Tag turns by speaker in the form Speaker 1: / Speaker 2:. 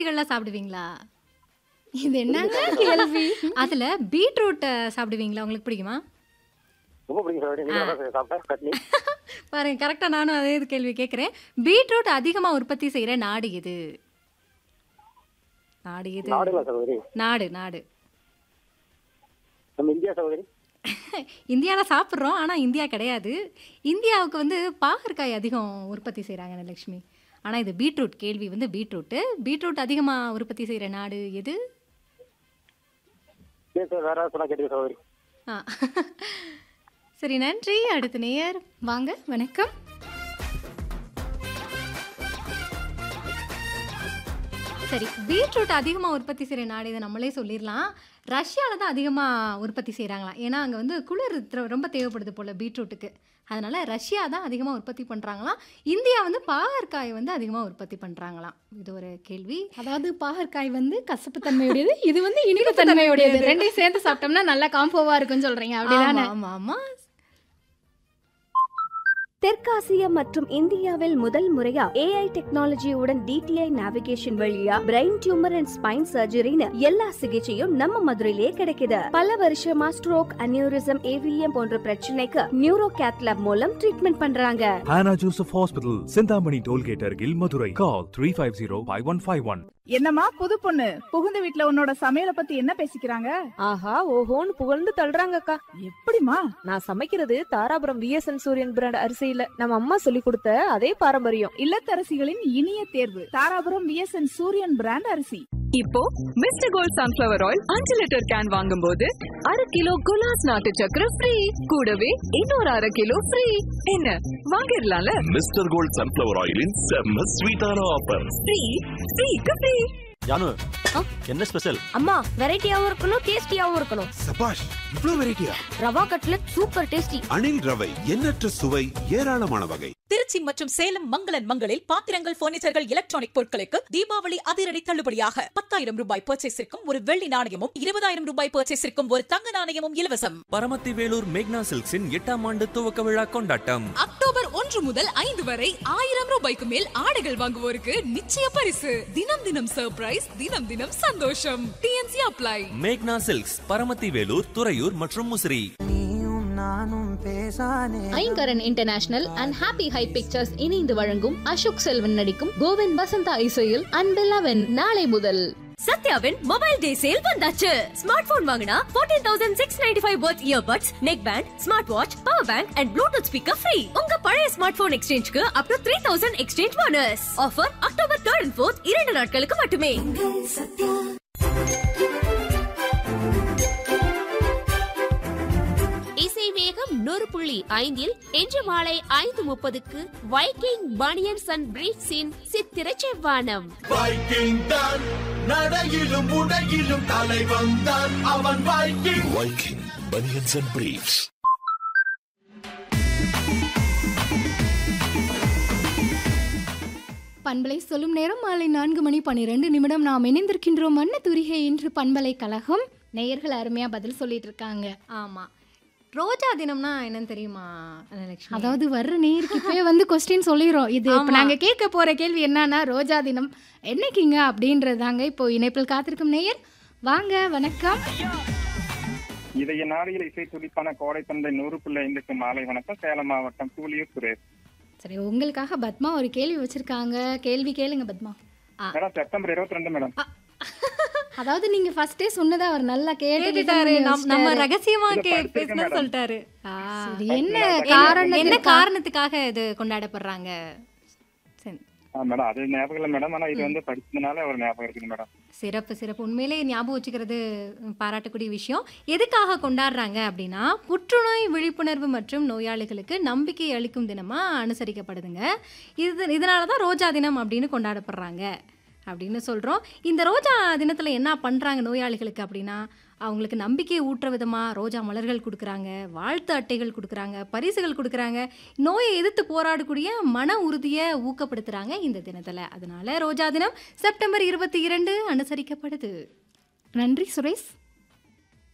Speaker 1: காய்கறிகள்லாம் சாப்பிடுவீங்களா?
Speaker 2: இது என்னங்க கேள்வி?
Speaker 1: அதுல பீட்ரூட் சாப்பிடுவீங்களா? உங்களுக்கு பிடிக்குமா?
Speaker 3: ரொம்ப பிடிக்கும் சகோதரி நீங்க
Speaker 1: ஆ.
Speaker 3: நல்லா சாப்பிட்டேன் சட்னி
Speaker 1: பாருங்க கரெக்ட்டா நானும் அதே இது கேள்வி கேட்கிறேன். பீட்ரூட் அதிகமா உற்பத்தி செய்யற நாடு எது? நாடு எது?
Speaker 3: நாடுங்களா சகோதரி
Speaker 1: நாடு நாடு.
Speaker 3: நம்ம இந்தியா சகோதரி
Speaker 1: இந்தியால சாப்பிடுறோம். ஆனா இந்தியா கிடையாது. இந்தியாவுக்கு வந்து பாகற்காய் அதிகம் உற்பத்தி செய்றாங்க லட்சுமி. ஆனா இது பீட்ரூட் கேள்வி வந்து பீட்ரூட். பீட்ரூட் அதிகமா உற்பத்தி செய்யற நாடு எது?
Speaker 3: சரி சார் வேற ஏதாவது சொன்னா கேட்டுக்க சகோதரி
Speaker 1: ஆ. சரி நன்றி. அடுத்த நேயர்.
Speaker 2: வாங்க வணக்கம்.
Speaker 1: சரி பீட்ரூட் அதிகமா உற்பத்தி செய்யற நாடு இதை நம்மளே சொல்லிடலாம். ரஷ்யால தான் அதிகமா உற்பத்தி செய்றாங்களாம். ஏன்னா அங்க வந்து குளிர் த்ர- ரொம்ப தேவைப்படுது போல பீட்ரூட்டுக்கு. அதனால ரஷ்யா தான் அதிகமா உற்பத்தி பண்றாங்களாம். இந்தியா வந்து பாகற்காய் வந்து அதிகமா உற்பத்தி பண்றாங்களாம். இது ஒரு கேள்வி.
Speaker 2: அதாவது பாகற்காய் வந்து கசப்பு தன்மையுடையது இது வந்து இனிப்பு தன்மையுடையது ரெண்டையும் சேர்த்து சாப்பிட்டோம்னா நல்லா காம்போவா இருக்கும்னு சொல்றீங்க
Speaker 1: ஆமா
Speaker 2: அப்படிதானே
Speaker 1: ஆமா ஆமா.
Speaker 4: தெற்காசியா மற்றும் இந்தியாவில் முதல் முறையா ஏஐ டெக்னாலஜியுடன் டிடிஐ நேவிகேஷன் வழியா பிரெயின் டியூமர் அண்ட் ஸ்பைன் சர்ஜரின்னு எல்லா சிகிச்சையும் நம்ம மதுரையிலேயே கிடைக்குது பல வருஷமா ஸ்ட்ரோக் அனியூரிசம் ஏவிஎம் போன்ற பிரச்சனைக்கு நியூரோ கேத்லப் மூலம் ட்ரீட்மெண்ட் பண்றாங்க
Speaker 5: Hannah Joseph Hospital, Sindhamani Tollgate Argil, Madurai. Call 350-5151.
Speaker 6: என்னம்மா புது பொண்ணு புகுந்த வீட்ல உன்னோட சமையல பத்தி என்ன பேசிக்கிறாங்க
Speaker 7: ஆஹா ஓஹோன்னு புகழ்ந்து தள்ளுறாங்கக்கா
Speaker 6: எப்படிமா
Speaker 7: நான் சமைக்கிறது தாராபுரம் விஎஸ்என் சூரியன் பிராண்ட் அரிசியில நம்ம அம்மா சொல்லி கொடுத்த அதே பாரம்பரியம்
Speaker 6: இல்லத்தரசிகளின் இனிய தேர்வு தாராபுரம் விஎஸ்என் சூரியன் பிராண்ட் அரிசி
Speaker 8: இப்போ மிஸ்டர் கோல்ட் சன்ஃபிளவர் ஆயில் அஞ்சு லிட்டர் கேன் வாங்கும்போது அரை கிலோ குலாஸ் நாட்டு சக்கரை ஃப்ரீ கூடவே இன்னொரு அரை கிலோ ஃப்ரீ என்ன வாங்கிடலாம்ல
Speaker 9: மிஸ்டர் கோல்ட் சன்ஃபிளவர் ஆயிலின் செம்ம ஸ்வீட்டான ஆஃபர்
Speaker 8: ஃப்ரீ ஃப்ரீக்கு ஃப்ரீ
Speaker 10: ஜானு என்ன ஸ்பெஷல்
Speaker 4: அம்மா வெரைட்டியாவும் இருக்கணும் டேஸ்டியாவும் இருக்கணும்
Speaker 11: சபாஷ் இவ்ளோ வெரைட்டியா
Speaker 4: rava cutlet super tasty
Speaker 11: Anil ரவை எண்ணற்ற சுவை ஏராளமான வகை
Speaker 12: திருச்சி மற்றும் சேலம் மங்களன் மங்களில் பாத்திரங்கள் பர்னிச்சர்கள் எலக்ட்ரானிக் பொருட்களுக்கு தீபாவளி அதிரடி தள்ளுபடியாக பத்தாயிரம் ரூபாய் பர்ச்சேஸிற்கும் ஒரு வெள்ளி நாணயமும் இருபதாயிரம் ரூபாய் பர்ச்சேஸிற்கும் ஒரு தங்க நாணயமும் இலவசம்
Speaker 13: பரமத்தி வேலூர் மேக்னா சில்க்ஸின் எட்டாம் ஆண்டு துவக்க விழா கொண்டாட்டம்
Speaker 8: அக்டோபர் ஒன்று முதல் ஐந்து வரை ஆயிரம் ரூபாய்க்கு மேல் ஆடைகள் வாங்குவோருக்கு நிச்சய பரிசு தினம் தினம் சர்ப்ரைஸ் தினம் தினம் சந்தோஷம் டிஎன்சி அப்ளை
Speaker 13: மேக்னா சில்க்ஸ் பரமத்தி வேலூர் துறையூர் மற்றும் Musiri
Speaker 2: Aingaran international and happy high pictures இணைந்து வழங்கும் அசோக் செல்வன் நடிக்கும் கோவிந்த் வசந்தா இசையில் அன்பில்லவன் நாளை முதல்
Speaker 4: சத்யாவின் மொபைல் டே சேல் வந்தாச்சு ஸ்மார்ட் போன் வாங்கினா 14695 தௌசண்ட் சிக்ஸ் நைன்டி ஃபைவ் பர்த் earbuds neckband smartwatch power bank and Bluetooth speaker free உங்க பழைய ஸ்மார்ட் போன் எக்ஸ்சேஞ்சுக்கு up to three thousand exchange bonus offer October third and fourth இரண்டு நாட்களுக்கு மட்டுமே இசை வேகம் நூறு புள்ளி ஐந்தில் இன்று மாலை ஐந்து முப்பதுக்கு வைக்கிங் பனியன்ஸ் அண்ட் பிரீட்ஸின் சித்திர செவ்வானம்
Speaker 11: வைக்கிங் தான் நடையிலும் உடையிலும் தலைவன் தான் அவன் Viking
Speaker 9: Viking banians and briefs
Speaker 2: பண்பலை சொல்லும் நேரம் மாலை நான்கு மணி பன்னிரெண்டு நிமிடம் நாம் இணைந்திருக்கின்றோம் மன்ன துரிகை என்று பண்பலை கழகம் நேயர்கள் அருமையா பதில் சொல்லிட்டு இருக்காங்க
Speaker 1: ஆமா. ரோஜா தினம்னா என்னன்னு தெரியுமா லட்சுமி?
Speaker 2: அதாவது வர்ற நேருக்கு இப்பவே வந்து கொஸ்டின் சொல்லிடுறோம் இது இப்ப
Speaker 1: ஆமா.
Speaker 2: நாங்க கேட்க போற கேள்வி என்னன்னா ரோஜா தினம் என்னைக்குங்க அப்படின்றதாங்க இப்போ இணைப்பில் காத்திருக்கும் நேயர் வாங்க வணக்கம்
Speaker 14: இதைய நாளில் இசை துடிப்பான கோடை தந்தை நூறு புள்ளி ஐந்துக்கு மாலை வணக்கம் சேலம் மாவட்டம் கூலியூர் சுரேஷ்
Speaker 2: சரி உங்களுக்காக பத்மா ஒரு கேள்வி வச்சிருக்காங்க கேள்வி கேளுங்க பத்மா
Speaker 14: மேடம் செப்டம்பர் இருபத்தி ரெண்டு மேடம்
Speaker 2: அதாவது நீங்க ஃபர்ஸ்டே சொன்னதை அவர் நல்லா கேட்டு
Speaker 1: கேட்டுட்டாரு. நம்- நம்ம
Speaker 2: யோசிச்சிட்டாரு.
Speaker 1: ரகசியமா
Speaker 14: இதை
Speaker 1: கே-
Speaker 14: படிச்சிருக்கேன்
Speaker 1: பேசணும்னு
Speaker 14: மேடம்.
Speaker 1: சொல்லிட்டாரு. ஆ.
Speaker 2: சரி, என்ன
Speaker 14: என்ன
Speaker 2: காரணம்
Speaker 1: என்ன காரணத்துக்காக இது கொண்டாடப்படுறாங்க? சரி.
Speaker 14: ஆ, மேடம் அது ஞாபகம் இல்லை மேடம் ஆனா இது வந்து படிச்சதுனால ஒரு ஞாபகம் இருக்குது மேடம்
Speaker 1: சிறப்பு சிறப்பு உண்மையிலே ஞாபகம் வச்சுக்கிறது ம், பாராட்டக்கூடிய விஷயம் எதுக்காக கொண்டாடுறாங்க அப்படின்னா புற்றுநோய் விழிப்புணர்வு மற்றும் நோயாளிகளுக்கு நம்பிக்கை அளிக்கும் தினமா அனுசரிக்கப்படுதுங்க இது இதனால தான் ரோஜா தினம் அப்படின்னு கொண்டாடப்படுறாங்க அப்படின்னு சொல்கிறோம் இந்த ரோஜா தினத்தில் என்ன பண்ணுறாங்க நோயாளிகளுக்கு அப்படின்னா அவங்களுக்கு நம்பிக்கையை ஊட்டுற விதமாக ரோஜா மலர்கள் கொடுக்குறாங்க வாழ்த்து அட்டைகள் கொடுக்குறாங்க பரிசுகள் கொடுக்குறாங்க நோயை எதிர்த்து போராடக்கூடிய மன உறுதியை ஊக்கப்படுத்துகிறாங்க இந்த தினத்தில் அதனால ரோஜா தினம் செப்டம்பர் இருபத்தி இரண்டு அனுசரிக்கப்படுது
Speaker 2: நன்றி சுரேஷ்